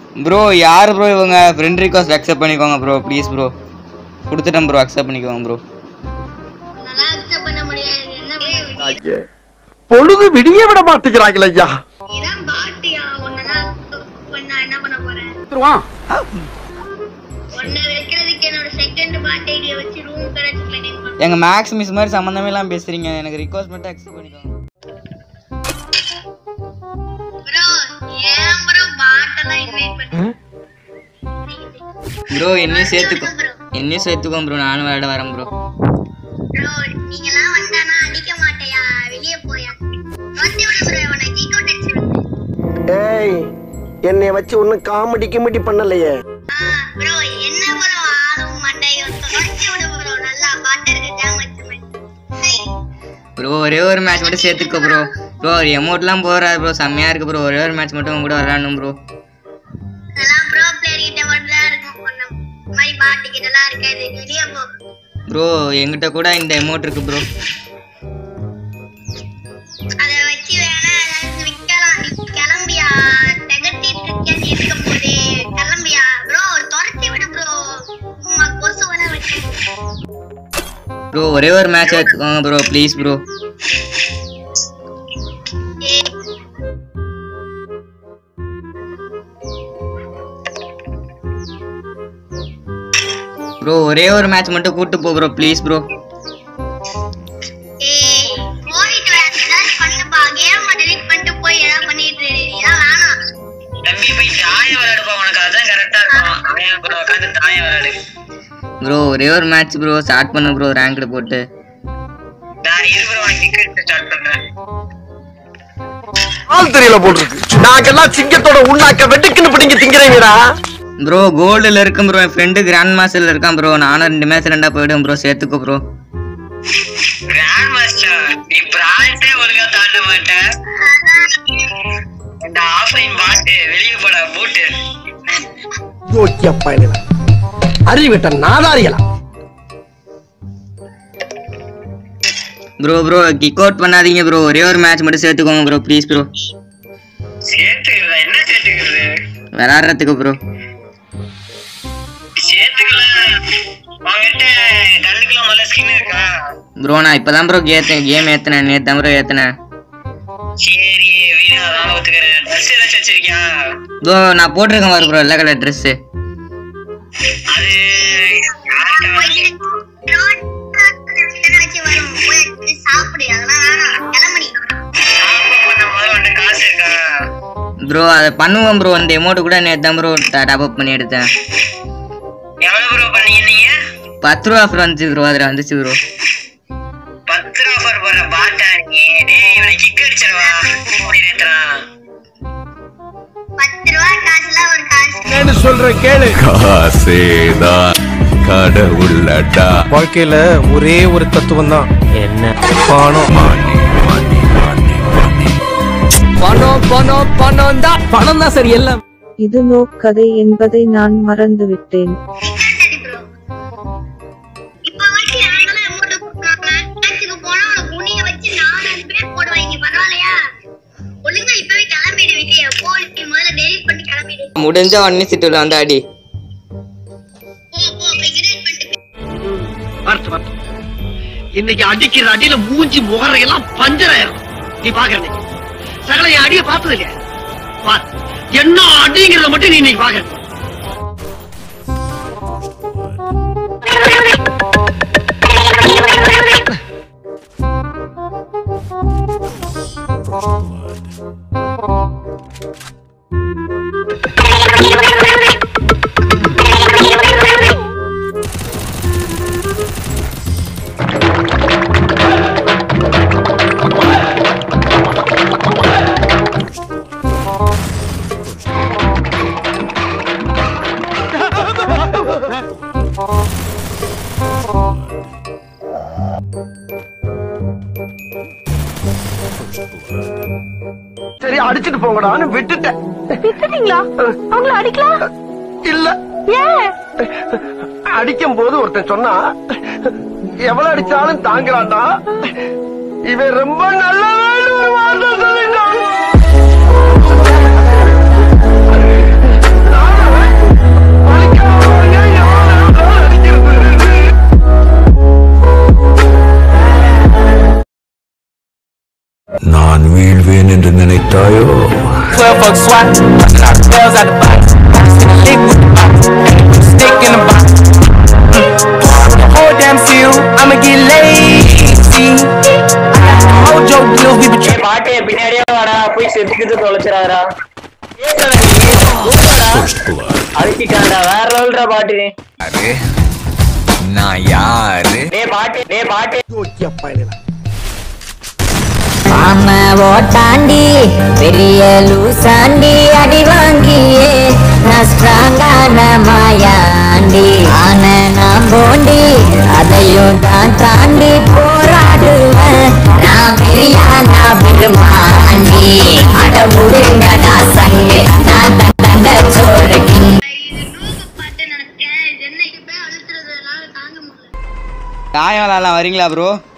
Bro யார் bro இவங்க friend request accept பண்ணிக்கோங்க ப்ரோ ப்ளீஸ் ப்ரோ கொடுத்துட்டேன் ப்ரோ அக்செப்ட் பண்ணிக்கோங்க ப்ரோ நல்லா அக்செப்ட் பண்ண முடியாது என்ன பண்ண பொழுது விடிய விட மாட்டேங்கிறாங்களே ஐயா இதான் பாட்டியா உன்னெல்லாம் பண்ணா என்ன பண்ண போறேன் உன்னை வைக்கிறதுக்கு என்னோட செகண்ட் பாட்டி ஐடியை வச்சு ரூம் கரெக்ட் கிளீனிங் பண்ண எங்கள் மேக்ஸ் மிஸ் மாதிரி சம்மந்தமே இல்லாமல் பேசுகிறீங்க எனக்கு ரிக்வஸ்ட் மட்டும் அக்செப்ட் பண்ணிக்கோங்க ப்ரோ ஏன் ப்ரோ பாட்டெல்லாம் இன்வைட் பண்ணி ப்ரோ என்னையும் சேர்த்துக்கோ என்னையும் சேர்த்துக்கோ ப்ரோ நானும் விளையாட வரேன் ப்ரோ ப்ரோ நீங்கலாம் வந்தானா அடிக்க மாட்டேயா வெளியே போயா வந்து விடு ப்ரோ உன்னை கீக் அவுட் அடிச்சிருவேன் ஏய் என்னைய வச்சு ஒன்னும் காமெடி கிமெடி பண்ணலையே ப்ரோ என்ன ப்ரோ ஆளும் மண்டையும் தொடச்சி விடு ப்ரோ நல்லா பாட்டு இருக்கு ஜாம் வச்சு ப்ரோ ஒரே ஒரு மேட்ச் மட்டும் சேர்த்துக்கோ ப்ரோ ப்ரோ ஒரு எமௌண்ட்லாம் போடுறாரு ப்ரோ செம்மையாக இருக்கு ப்ரோ ஒரே ஒரு மேட்ச் மட்டும் உங்க கூட விளையாடணும் ப்ரோ அதெல்லாம் ப்ரோ பிளேயர் கிட்ட மட்டும் தான் இருக்கும் ஒன்ன மாதிரி பாட்டு கிட்ட எல்லாம் இருக்காது வெளியே போ ப்ரோ எங்கிட்ட கூட இந்த எமௌண்ட் இருக்கு ப்ரோ அத வச்சு வேணா ஏதாச்சும் விக்கலாம் நீ கிளம்பியா திகட்டிட்டு இருக்கேன்னு இருக்கும் போது கிளம்பியா ப்ரோ துரத்தி விடு ப்ரோ உமா கொசு வேணா வச்சு ப்ரோ ஒரே ஒரு மேட்ச் எடுத்துக்கோங்க ப்ரோ ப்ளீஸ் ப்ரோ ஏய் ப்ரோ ஒரே ஒரு மேட்ச் மட்டும் கூட்டு போ ப்ரோ ப்ளீஸ் ப்ரோ ஏய் போயிட்டு வேற ஏதாவது பண்ணுப்பா கேம் டெலீட் பண்ணிட்டு போய் ஏதாவது பண்ணிட்டு இரு. இதெல்லாம் வேணாம் தம்பி போய் தாயம் விளையாடுப்பா உனக்கு அதான் கரெக்டா இருக்கும் அவன் கூட உட்காந்து தாயம் விளையாடு ப்ரோ ஒரே ஒரு மேட்ச் ப்ரோ ஸ்டார்ட் பண்ணு ப்ரோ ரேங்க்டு போட்டு நான் இருக்கிற உனக்கு டிக்கெட் ஸ்டார்ட் பண்றேன் ஆள் தெரியல போட்டுருக்கு நாங்கெல்லாம் சிங்கத்தோட உண்ணாக்க வெட்டுக்குன்னு பிடிங்க திங்கிறீங்கடா ப்ரோ கோல்டில் இருக்கும் ப்ரோ என் ஃப்ரெண்டு கிராண்ட் மாஸ்டரில் இருக்கான் ப்ரோ நானும் ரெண்டு மேட்ச் ரெண்டா போயிடுவேன் ப்ரோ சேர்த்துக்கோ ப்ரோ கிராண்ட் மாஸ்டர் நீ பிராய்ஸே ஒழுங்கா தாண்ட மாட்டேன் இந்த ஆஃப்லைன் பாட்டு வெளியே போட பூட்டு யோக்கிய பயணில அறிவிட்ட நாதாரிகளா ப்ரோ ப்ரோ கிக் அவுட் பண்ணாதீங்க ப்ரோ ஒரே ஒரு மேட்ச் மட்டும் சேர்த்துக்கோங்க ப்ரோ ப்ளீஸ் ப்ரோ சேர்த்துக்கிறதா என்ன சேர்த்துக்கிறது விளாட்றதுக்கு ப்ரோ சேர்த்துக்கல உங்ககிட்ட கல்லுக்கெல்லாம் முதல்ல ஸ்கின் இருக்கா ப்ரோ நான் இப்போ தான் ப்ரோ ஏற்றேன் கேம் ஏற்றினேன் நேற்று தான் ப்ரோ ஏற்றினேன் சரி வீடு அதான் ஒத்துக்கிறேன் ட்ரெஸ் ஏதாச்சும் வச்சிருக்கியா ப்ரோ நான் போட்டிருக்கேன் பாரு ப்ரோ எல்லா கலர் ட்ரெஸ்ஸு அது யார்கிட்ட வாங்கி- வச்சு வரும் போய் எடுத்து சாப்பிடு அதெல்லாம் வேணாம் கிளம்புடி ஷாப்பிங் பண்ண முதல்ல உன்கிட்ட காசு இருக்கா ப்ரோ அதை பண்ணுவோம் ப்ரோ அந்த அமௌண்ட் கூட நேற்று தான் ப்ரோ டாப் அப் பண்ணி எடுத்தேன் எவ்வளவு ப்ரோ பண்ணீங்க நீங்க பத்து ரூபா ஆஃபர் வந்துச்சு ப்ரோ அதில் வந்துச்சு ப்ரோ பத்து ரூபா ஆஃபர் போடுற பாட்டா நீ டேய் இவனை கிக் அடிச்சிருவா ஓடி நேத்துறான் பத்து ரூபா காசுலாம் ஒரு காசு சொல்ற கேளு காசேதான் கடவுளடா வாழ்க்கையில ஒரே ஒரு தத்துவம் தான் என்ன பணம் மணி மணி மணி மணி பணம் பணம் பணம் தான் பணம் தான் சரி எல்லாம் இது நோ கதை என்பதை நான் மறந்துவிட்டேன் சரி ப்ரோ இப்ப வரைக்கும் யாரெல்லாம் அமௌண்ட் கொடுக்குறாங்க மேட்சுக்கு போனா உனக்கு உனிய வச்சு நாலு பேர் போடுவாங்க பரவாயில்லையா ஒழுங்கா இப்பவே கிளம்பிடு வெளியே போ நீ முதல்ல டெலிட் பண்ணி கிளம்பிடு முடிஞ்ச ஒன் சிட்டில் வந்து அடி போ போ போய் கிரேட் பண்ணிட்டு வரட்டு வரட்டு இன்னைக்கு அடிக்கிற அடியில மூஞ்சி முகரையெல்லாம் பஞ்சராயிரும் நீ பாக்குற இன்னைக்கு சகல என் அடிய பார்த்தது இல்லையா பார் என்ன அடிங்கிறத மட்டும் நீ இன்னைக்கு பாக்குற சரி அடிச்சிட்டு போங்கடான்னு விட்டுட்டேன் விட்டுட்டீங்களா அவங்கள அடிக்கலாம் இல்ல அடிக்கும் போது ஒருத்தன் சொன்னா எவ்வளவு அடிச்சாலும் தாங்குறான்டா இவன் ரொம்ப நல்லவன் ஒரு வார்த்தை சொல்லிட்டான் என்று நினைத்தாயோ 12 fuck swat. Busting all the bells out the box. Spin a lick with the box. And put a stick in the box. Mm. Pour up the whole damn seal. I'ma get lazy. I got the mojo deals. We been tripping. பாட்டு பின்னாடியே வாடா போய் செத்துக்கிட்டு தொலைச்சிடாதடா First blood. அழுத்திட்டாண்டா வேற லெவல்டா பாட்டு நான் யாரு டே பாட்டு டே பாட்டு ஆம ஓட்டாண்டி பெரிய லூசாண்டி அடி வாங்கியே நான் ஸ்ட்ராங்கான மாயாண்டி ஆன நான் போண்டி அதையும் தான் தாண்டி போராடுவேன் நான் பெரியானா பெருமாண்டி அட முடுங்க நான் சங்கு நான் தண்ட சோறு இது நூக்கு பாட்டு நினைச்சேன் இது என்ன இப்ப அழுத்துறதுனால தாங்க முடியல தாயம் விளாட்லாம் வரீங்களா ப்ரோ